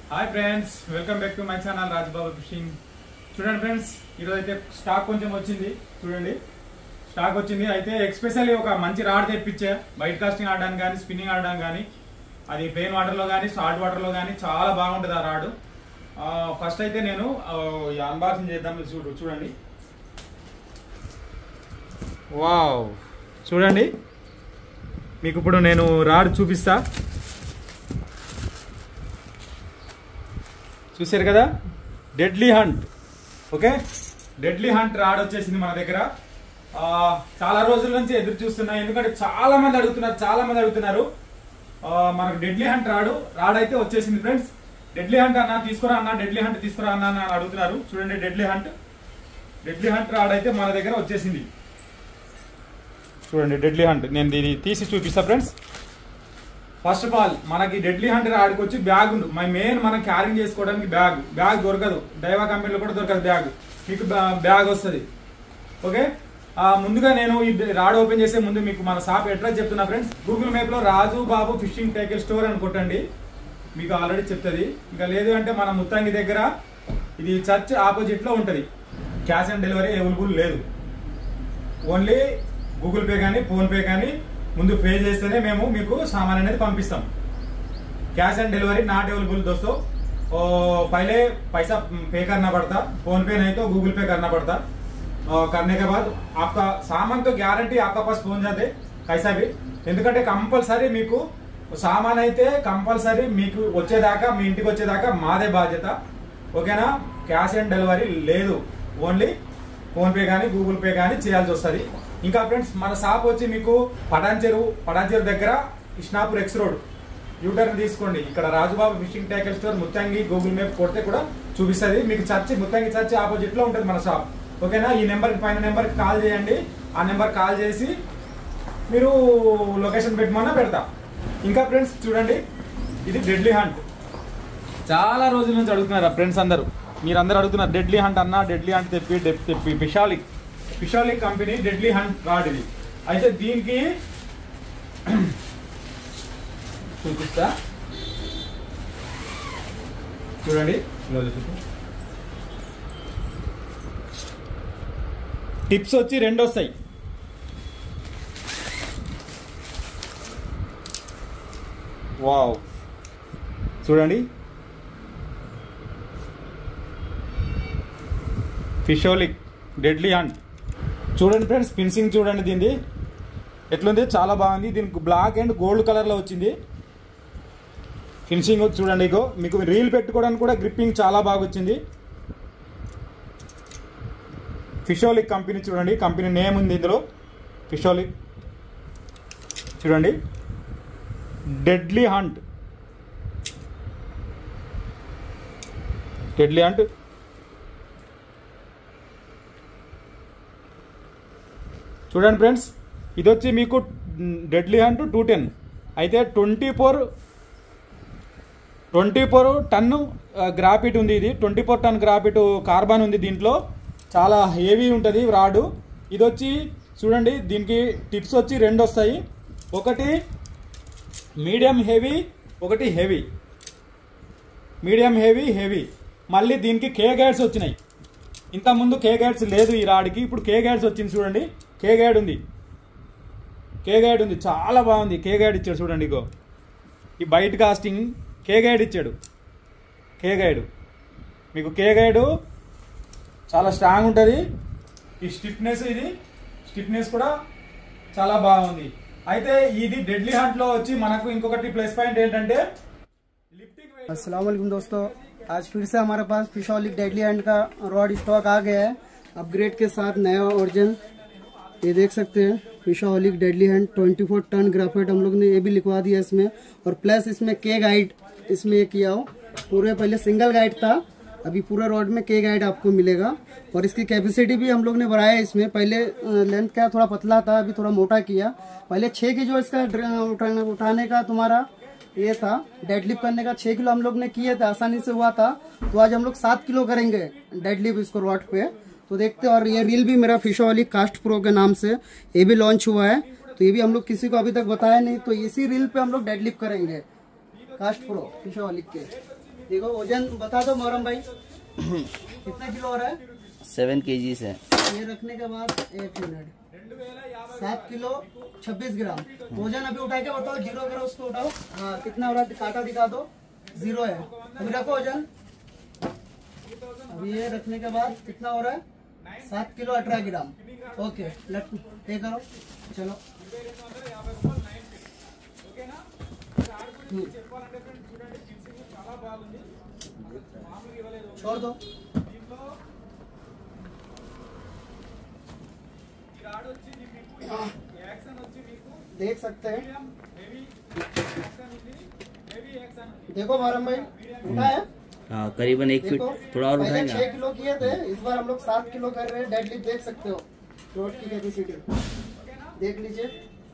Hi friends welcome back to my channel Rajbabu fishing చూడండి friends ఈరోజు అయితే స్టాక్ కొంచెం వచ్చింది చూడండి స్టాక్ వచ్చింది అయితే ఎక్స్పెషల్లీ ఒక మంచి రాడ్ తెప్పించా వైట్ కాస్టింగ్ ఆడడానికి కానీ స్పిన్నింగ్ ఆడడానికి కానీ అది ప్లెయిన్ వాటర్లో కానీ సాల్ట్ వాటర్లో కానీ చాలా బాగుంటుంది ఆ రాడు ఫస్ట్ అయితే నేను అన్బాక్సింగ్ చేద్దాం ఇది చూడు చూడండి వావ్ చూడండి మీకు ఇప్పుడు నేను రాడ్ చూపిస్తా చూశారు కదా deadly hunt okay deadly hunt rod వచ్చేసింది మన దగ్గర ఆ, చాలా రోజుల నుంచి ఎదురు చూస్తున్నా ఎందుకంటే చాలా మంది అడుగుతున్నారు చాలా మంది అడుగుతున్నారు ఆ, మనకు డెడ్లీ హంట్ రాడు రాడ్ అయితే వచ్చేసింది ఫ్రెండ్స్ డెడ్లీ హంట్ అన్న తీసుకురా అన్న డెడ్లీ హంట్ తీసుకురా అన్న అని అడుగుతున్నారు చూడండి deadly hunt deadly hunt rod అయితే మన దగ్గర వచ్చేసింది చూడండి డెడ్లీ హంట్ నేను దీన్ని తీసి చూపిస్తా ఫ్రెండ్స్ ఫస్ట్ ఆఫ్ ఆల్ మనకి డెడ్లీ హంటర్ ఆడికి వచ్చి బ్యాగ్ ఉండు మై మెయిన్ మనం క్యారింగ్ చేసుకోవడానికి బ్యాగ్ బ్యాగ్ దొరకదు డైవా కంపెనీలో కూడా దొరకదు బ్యాగ్ మీకు బ్యా- బ్యాగ్ వస్తుంది ఓకే ఆ, ముందుగా నేను ఈ రాడ్ ఓపెన్ చేసే ముందు మీకు మన షాప్ అడ్రస్ చెప్తున్నా ఫ్రెండ్స్ గూగుల్ మ్యాప్ లో Raju Babu fishing tackle store అని కొట్టండి మీకు ఆల్రెడీ చెప్తుంది ఇంకా లేదు అంటే మన ముత్తంగి దగ్గర ఇది చర్చ్ ఆపోజిట్ లో ఉంటది క్యాష్ ఆన్ డెలివరీ అవైలబుల్ లేదు ఓన్లీ గూగుల్ పే కానీ ఫోన్ పే కానీ ముందు పే చేస్తేనే మేము మీకు సామాన్ అనేది పంపిస్తాం cash on delivery not available दोस्तों और पहले पैसा पे करना पड़ता फोन पे नहीं तो गूगल पे करना पड़ता और करने के बाद आपका सामान तो ग्यारंटी आपका पास पहुंच जाते कैसा भी ఎందుకంటే కంపల్సరీ మీకు సామాన్ అయితే కంపల్సరీ మీకు వచ్చేదాకా మీ ఇంటికి వచ్చేదాకా మాదే బాధ్యత ఓకేనా క్యాష్ ఆన్ డెలివరీ లేదు ఓన్లీ ఫోన్ పే కానీ గూగుల్ పే కానీ చేయాల్సి వస్తుంది ఇంకా ఫ్రెండ్స్ మన షాప్ వచ్చి మీకు పటాన్ చెరువు పటాన్ చెరువు దగ్గర ఇష్నాపూర్ ఎక్స్ రోడ్ యూటర్న్ తీసుకోండి ఇక్కడ Rajubabu fishing tackle store Muthangi Google map కొడితే కూడా చూపిస్తుంది మీకు చర్చి ముత్తంగి చర్చి ఆపోజిట్ లో ఉంటుంది మన షాప్ ఓకేనా ఈ నెంబర్ పైన నెంబర్ కాల్ చేయండి ఆ నెంబర్ కాల్ చేసి మీరు లొకేషన్ పెట్టమన్నా పెడతా ఇంకా ఫ్రెండ్స్ చూడండి ఇది డెడ్లీ హంట్ చాలా రోజుల నుంచి అడుగుతున్నారు ఫ్రెండ్స్ అందరూ మీరు అందరు అడుగుతున్నారు డెడ్లీ హంట్ అన్న డెడ్లీ హంట్ తెప్పి డెప్ తెప్పి Fisholic Fisholic company deadly hunt rod ఇది అయితే దీనికి చూపిస్తా చూడండి ఇలా చూపిస్తా. టిప్స్ వచ్చి రెండు వస్తాయి వావ్ చూడండి ఫిషోలిక్ డెడ్లీ హంట్ చూడండి ఫ్రెండ్స్ ఫిన్సింగ్ చూడండి దీనిది ఎట్లుంది చాలా బాగుంది దీనికి బ్లాక్ అండ్ గోల్డ్ కలర్లో వచ్చింది ఫినిషింగ్ చూడండి ఇగో మీకు రీల్ పెట్టుకోవడానికి కూడా గ్రిప్పింగ్ చాలా బాగా వచ్చింది ఫిషోలిక్ కంపెనీ చూడండి కంపెనీ నేమ్ ఉంది ఇందులో ఫిషోలిక్ చూడండి డెడ్లీ హంట్ డెడ్లీ హంట్ చూడండి ఫ్రెండ్స్ ఇది వచ్చి మీకు డెడ్లీ హంట్ టూ టెన్ అయితే twenty four twenty four ton graphite ఉంది ఇది twenty four ton graphite carbon ఉంది దీంట్లో చాలా హెవీ ఉంటుంది రాడు ఇది వచ్చి చూడండి దీనికి టిప్స్ వచ్చి రెండు వస్తాయి ఒకటి మీడియం హెవీ ఒకటి హెవీ మీడియం హెవీ హెవీ మళ్ళీ దీనికి కే గైడ్స్ వచ్చినాయి ఇంతకుముందు కే గైడ్స్ లేదు ఈ రాడికి ఇప్పుడు కే గైడ్స్ వచ్చింది చూడండి కే గైడ్ ఉంది కే గైడ్ ఉంది చాలా బాగుంది కే గైడ్ ఇచ్చాడు చూడండి ఇగో ఈ బయట కాస్టింగ్ కే గైడ్ ఇచ్చాడు కే గైడ్ మీకు కే గైడ్ చాలా స్ట్రాంగ్ ఉంటుంది ఈ స్టిఫ్నెస్ ఇది స్టిఫ్నెస్ కూడా చాలా బాగుంది అయితే ఇది డెడ్లీ హంట్ లో వచ్చి మనకు ఇంకొకటి ప్లస్ పాయింట్ ఏంటంటే లిఫ్టింగ్ अस्सलाम वालेकुम दोस्तों आज फिर से हमारे पास फिशॉलिक डेडली हैंड का रॉड स्टॉक आ गया है अपग्रेड के साथ नया वर्जन ये देख सकते हैं Fisholic deadly hand 24 ton graphite हम लोग ने ये भी लिखवा दिया इसमें और प्लस इसमें के गाइड इसमें ये किया हो पूरे पहले सिंगल गाइड था अभी पूरे रॉड में के गाइड आपको मिलेगा और इसकी कैपेसिटी भी हम लोग ने बढ़ाया है इसमें पहले लेंथ का थोड़ा पतला था अभी थोड़ा मोटा किया पहले छः की जो इसका ड्र- उठाने उठाने का तुम्हारा ये था डेडलिफ्ट करने का छह किलो हम लोग ने किए थे आसानी से हुआ था तो आज हम लोग सात किलो करेंगे डेडलिफ्ट इसको रॉड पे तो देखते हैं और ये रील भी मेरा फिशोली कास्ट प्रो के नाम से ये भी लॉन्च हुआ है तो ये भी हम लोग किसी को अभी तक बताया नहीं तो इसी रील पे हम लोग डेडलिफ्ट करेंगे कास्ट प्रो फिशोलिक के देखो वजन बता दो मोहरम भाई कितना किलो हो रहा है सेवन के जी है ये रखने के बाद एक मिनट सात किलो छब्बीस ग्राम वजन अभी उठा के बताओ जीरो करो उसको उठाओ हाँ कितना हो रहा है काटा दिखा दो जीरो है अभी रखो वजन अभी ये रखने के बाद कितना हो रहा है सात किलो अठारह ग्राम ओके लट पे करो चलो हम्म। छोड़ दो देख सकते हैं देखो मोहरम भाई उठा है हाँ करीबन एक फीट देखो थोड़ा और पहले उठाएंगे छह किलो किए थे इस बार हम लोग सात किलो कर रहे हैं डेड लिफ्ट देख सकते हो रोड की कैपेसिटी देख लीजिए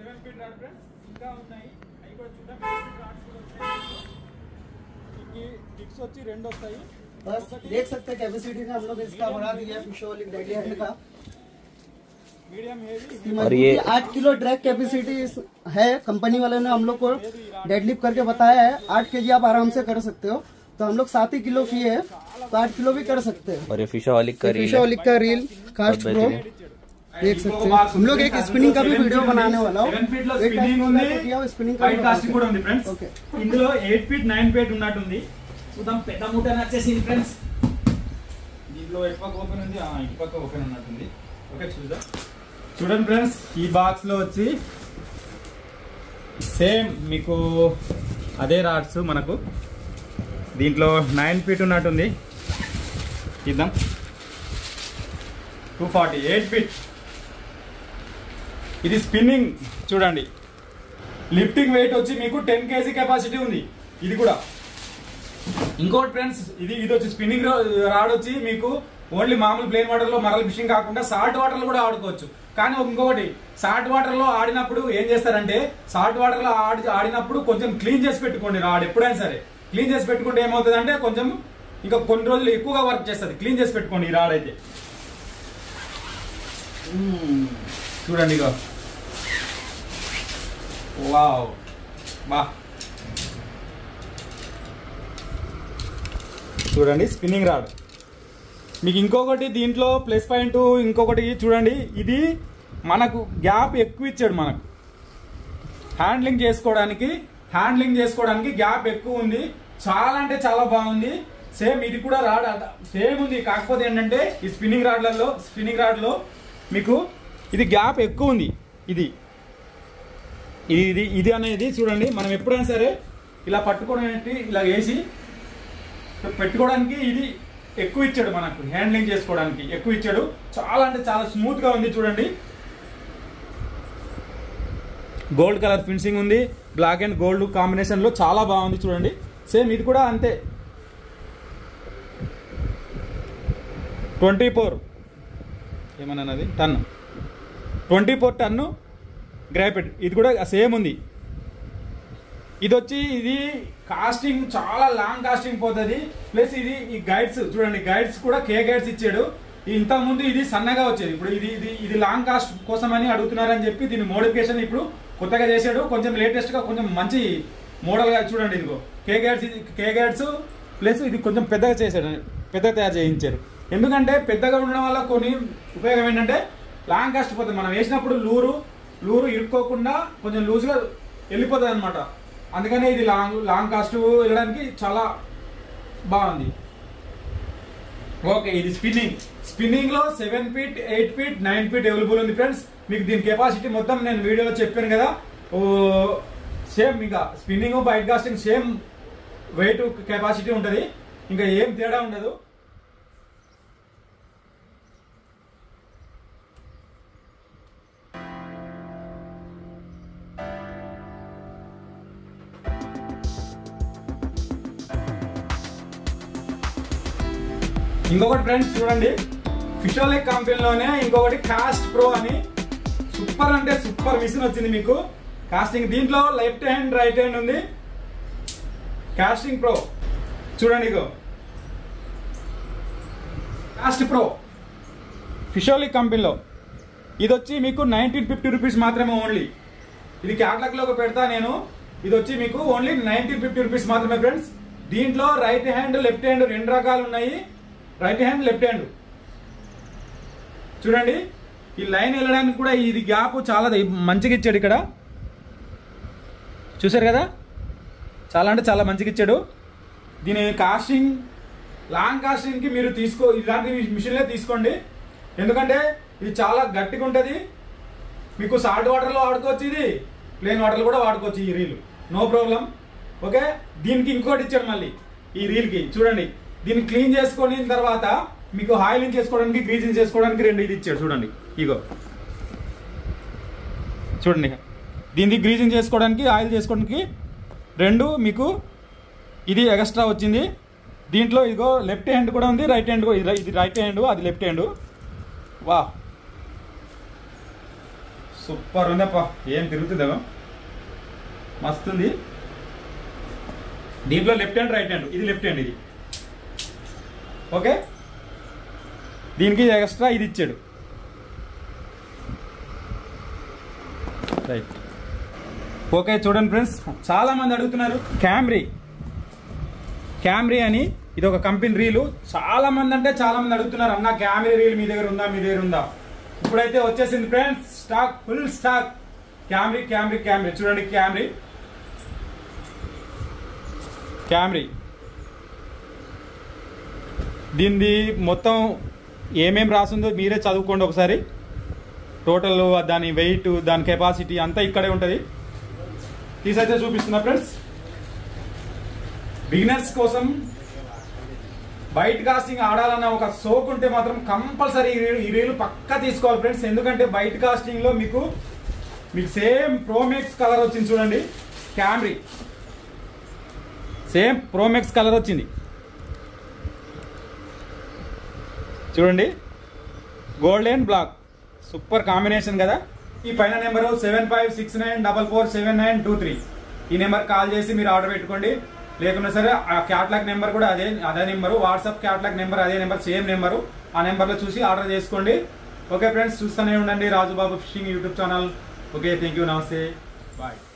టిక్స్ వచ్చి రెండు వస్తాయి बस देख सकते हैं कैपेसिटी ने हम लोग इसका बढ़ा दिया है फिशोलिक डेडली हैंड का మీడియం హెవీ इसकी और ये- मजबूती आठ किलो ड्रैग कैपेसिटी इस- है कंपनी वाले ने हम लोग को डेडलिफ्ट करके बताया है आठ के आप आराम से कर सकते हो तो हम लोग सात ही किलो किए हैं तो आठ किलो भी कर सकते हैं और ये फिशोहॉलिक का रील है फिशोलिक का रील कास्ट बहुत प्रो बेहतरीन। देख सकते हैं हम लोग एक स्पिनिंग का भी वीडियो बनाने वाला हूँ సెవెన్ ఫీట్ లో एक टाइम స్పిన్నింగ్ को ఉంది मैं किया स्पिनिंग का వైట్ కాస్టింగ్ కూడా ఉంది ఫ్రెండ్స్ ఓకే. ఇందులో ఎయిట్ ఫీట్ నైన్ ఫీట్ ఉన్నట్టుంది చూద్దాం పెద్ద మూట వచ్చేసింది ఫ్రెండ్స్ దీంట్లో ఎటు పక్క ఓపెన్ ఉంది ఆ, ఇటు పక్క ఓపెన్ ఉన్నట్టుంది ఓకే చూద్దాం చూడండి ఫ్రెండ్స్ ఈ బాక్స్ లో వచ్చి సేమ్ మీకు అదే రాడ్స్ మనకు దీంట్లో నైన్ ఫీట్ ఉన్నట్టుంది ఇద్దాం టూ ఫార్టీ ఎయిట్ ఫీట్ ఇది స్పిన్నింగ్ చూడండి లిఫ్టింగ్ వెయిట్ వచ్చి మీకు టెన్ కేజీ కెపాసిటీ ఉంది ఇది కూడా ఇంకోటి ఫ్రెండ్స్ ఇది ఇది వచ్చి స్పిన్నింగ్ రాడ్ వచ్చి మీకు ఓన్లీ మామూలు ప్లేన్ వాటర్ లో మరల్ ఫిషింగ్ కాకుండా సాల్ట్ వాటర్ లో కూడా ఆడుకోవచ్చు కానీ ఇంకొకటి సాల్ట్ వాటర్ లో ఆడినప్పుడు ఏం చేస్తారంటే సాల్ట్ వాటర్ లో ఆడి ఆడినప్పుడు కొంచెం క్లీన్ చేసి పెట్టుకోండి రాడ్ ఎప్పుడైనా సరే క్లీన్ చేసి పెట్టుకుంటే ఏమవుతుంది అంటే కొంచెం ఇంకా కొన్ని రోజులు ఎక్కువగా వర్క్ చేస్తుంది క్లీన్ చేసి పెట్టుకోండి ఈ రాడ్ అయితే మ్మ్. చూడండి ఇక వావ్ బా చూడండి స్పిన్నింగ్ రాడ్ మీకు ఇంకొకటి దీంట్లో ప్లస్ పాయింట్ ఇంకొకటి చూడండి ఇది మనకు గ్యాప్ ఎక్కువ ఇచ్చాడు మనకు హ్యాండ్లింగ్ చేసుకోవడానికి హ్యాండ్లింగ్ చేసుకోవడానికి గ్యాప్ ఎక్కువ ఉంది చాలా అంటే చాలా బాగుంది సేమ్ ఇది కూడా రాడ్ సేమ్ ఉంది కాకపోతే ఏంటంటే ఈ స్పిన్నింగ్ రాడ్లలో స్పిన్నింగ్ రాడ్లో మీకు ఇది గ్యాప్ ఎక్కువ ఉంది ఇది ఇది ఇది ఇది అనేది చూడండి మనం ఎప్పుడైనా సరే ఇలా పట్టుకోవడం ఏంటి ఇలా వేసి పెట్టుకోవడానికి ఇది ఎక్కువ ఇచ్చాడు మనకు హ్యాండ్లింగ్ చేసుకోవడానికి ఎక్కువ ఇచ్చాడు చాలా అంటే చాలా స్మూత్ గా ఉంది చూడండి గోల్డ్ కలర్ ఫినిషింగ్ ఉంది బ్లాక్ అండ్ గోల్డ్ కాంబినేషన్ లో చాలా బాగుంది చూడండి సేమ్ ఇది కూడా అంతే ట్వంటీ ఫోర్ ఏమన్నది ton twenty four ton graphite ఇది కూడా సేమ్ ఉంది ఇది వచ్చి ఇది కాస్టింగ్ చాలా లాంగ్ కాస్టింగ్ పోతుంది ప్లస్ ఇది ఈ గైడ్స్ చూడండి గైడ్స్ కూడా కే గైడ్స్ ఇచ్చాడు ఇంత ముందు ఇది సన్నగా వచ్చేది ఇప్పుడు ఇది ఇది ఇది లాంగ్ కాస్ట్ కోసం అని అడుగుతున్నారని చెప్పి దీని మోడిఫికేషన్ ఇప్పుడు కొత్తగా చేశాడు కొంచెం లేటెస్ట్ గా కొంచెం మంచి మోడల్ గా చూడండి ఇదిగో కే గైడ్స్ ఇది కే గైడ్స్ ప్లస్ ఇది కొంచెం పెద్దగా చేశాడు పెద్దగా తయారు చేయించారు ఎందుకంటే పెద్దగా ఉండడం వల్ల కొన్ని ఉపయోగం ఏంటంటే లాంగ్ కాస్ట్ పోతుంది మనం వేసినప్పుడు లూరు లూరు ఇరుక్కోకుండా కొంచెం లూజ్గా వెళ్ళిపోతుంది అనమాట అందుకనే ఇది లాంగ్ లాంగ్ కాస్ట్ వెళ్ళడానికి చాలా బాగుంది ఓకే ఇది స్పిన్నింగ్ స్పిన్నింగ్ లో seven feet eight feet nine feet available ఉంది ఫ్రెండ్స్ మీకు దీని కెపాసిటీ మొత్తం నేను వీడియోలో చెప్పాను కదా ఓ సేమ్ ఇంకా spinning bait casting same weight capacity ఉంటుంది ఇంకా ఏం తేడా ఉండదు ఇంకొకటి ఫ్రెండ్స్ చూడండి ఫిషోలెక్ కంపెనీలోనే ఇంకొకటి కాస్ట్ ప్రో అని సూపర్ అంటే సూపర్ మిషన్ వచ్చింది మీకు కాస్టింగ్ దీంట్లో లెఫ్ట్ హ్యాండ్ రైట్ హ్యాండ్ ఉంది కాస్టింగ్ ప్రో చూడండి ఇగో కాస్ట్ ప్రో ఫిషోలిక్ కంపెనీలో ఇది వచ్చి మీకు నైన్టీన్ ఫిఫ్టీ రూపీస్ మాత్రమే ఓన్లీ ఇది క్యాట్లాగ్ లో పెడతా నేను ఇది వచ్చి మీకు ఓన్లీ నైన్టీన్ ఫిఫ్టీ రూపీస్ మాత్రమే ఫ్రెండ్స్ దీంట్లో రైట్ హ్యాండ్ లెఫ్ట్ హ్యాండ్ రెండు రకాలు ఉన్నాయి రైట్ హ్యాండ్ లెఫ్ట్ హ్యాండ్ చూడండి ఈ లైన్ వెళ్ళడానికి కూడా ఇది గ్యాప్ చాలా ద- మంచిగా ఇచ్చాడు ఇక్కడ చూశారు కదా చాలా అంటే చాలా మంచిగా ఇచ్చాడు దీని కాస్టింగ్ లాంగ్ కాస్టింగ్కి మీరు తీసుకో ఇలాంటి మిషన్లే తీసుకోండి ఎందుకంటే ఇది చాలా గట్టిగా ఉంటుంది మీకు సాల్ట్ వాటర్లో వాడుకోవచ్చు ఇది ప్లేన్ వాటర్లో కూడా వాడుకోవచ్చు ఈ రీల్ నో ప్రాబ్లం ఓకే దీనికి ఇంకోటి ఇచ్చాడు మళ్ళీ ఈ రీల్కి చూడండి దీన్ని క్లీన్ చేసుకొని తర్వాత మీకు ఆయిలింగ్ చేసుకోవడానికి గ్రీజింగ్ చేసుకోవడానికి రెండు ఇది ఇచ్చాడు చూడండి ఇగో చూడండి దీన్ని గ్రీజింగ్ చేసుకోవడానికి ఆయిల్ చేసుకోవడానికి రెండు మీకు ఇది ఎక్స్ట్రా వచ్చింది దీంట్లో ఇదిగో లెఫ్ట్ హ్యాండ్ కూడా ఉంది రైట్ హ్యాండ్ కూడా ఇది- ఇది రైట్ హ్యాండ్ అది లెఫ్ట్ హ్యాండ్ వా సూపర్ ఉందప్ప ఏం తిరుగుతుందేమో మస్తుంది దీంట్లో లెఫ్ట్ హ్యాండ్ రైట్ హ్యాండ్ ఇది లెఫ్ట్ హ్యాండ్ ఇది ఓకే దీనికి ఎక్స్ట్రా ఇది ఇచ్చాడు రైట్ ఓకే చూడండి ఫ్రెండ్స్ చాలా మంది అడుగుతున్నారు క్యామ్రీ క్యామ్రీ అని ఇది ఒక కంపెనీ రీలు చాలా మంది అంటే చాలా మంది అడుగుతున్నారు అన్న క్యామ్రీ రీల్ మీ దగ్గర ఉందా మీ దగ్గర ఉందా ఇప్పుడైతే వచ్చేసింది ఫ్రెండ్స్ స్టాక్ ఫుల్ స్టాక్ క్యామ్రీ క్యామ్రీ క్యామ్రీ చూడండి క్యామ్రీ క్యామ్రీ దీనిది మొత్తం ఏమేం రాసిందో మీరే చదువుకోండి ఒకసారి టోటల్ దాని వెయిట్ దాని కెపాసిటీ అంతా ఇక్కడే ఉంటుంది తీసైతే చూపిస్తున్నా ఫ్రెండ్స్ బిగినర్స్ కోసం బయట కాస్టింగ్ ఆడాలన్న ఒక సోక్ ఉంటే మాత్రం కంపల్సరీ ఈ రీలు పక్కా తీసుకోవాలి ఫ్రెండ్స్ ఎందుకంటే బయట కాస్టింగ్ లో మీకు మీకు సేమ్ ప్రోమెక్స్ కలర్ వచ్చింది చూడండి క్యామ్రీ సేమ్ ప్రోమెక్స్ కలర్ వచ్చింది చూడండి గోల్డెన్ బ్లాక్ సూపర్ కాంబినేషన్ కదా ఈ పైన number seven five six nine double four seven nine two three ఈ నెంబర్ కాల్ చేసి మీరు ఆర్డర్ పెట్టుకోండి లేకున్నా సరే ఆ క్యాట్లాగ్ నెంబర్ కూడా అదే అదే నెంబరు వాట్సాప్ క్యాట్లాగ్ నెంబర్ అదే నెంబర్ సేమ్ నెంబరు ఆ నెంబర్లో చూసి ఆర్డర్ చేసుకోండి ఓకే ఫ్రెండ్స్ చూస్తూనే ఉండండి Rajubabu fishing YouTube channel okay thank you నమస్తే బాయ్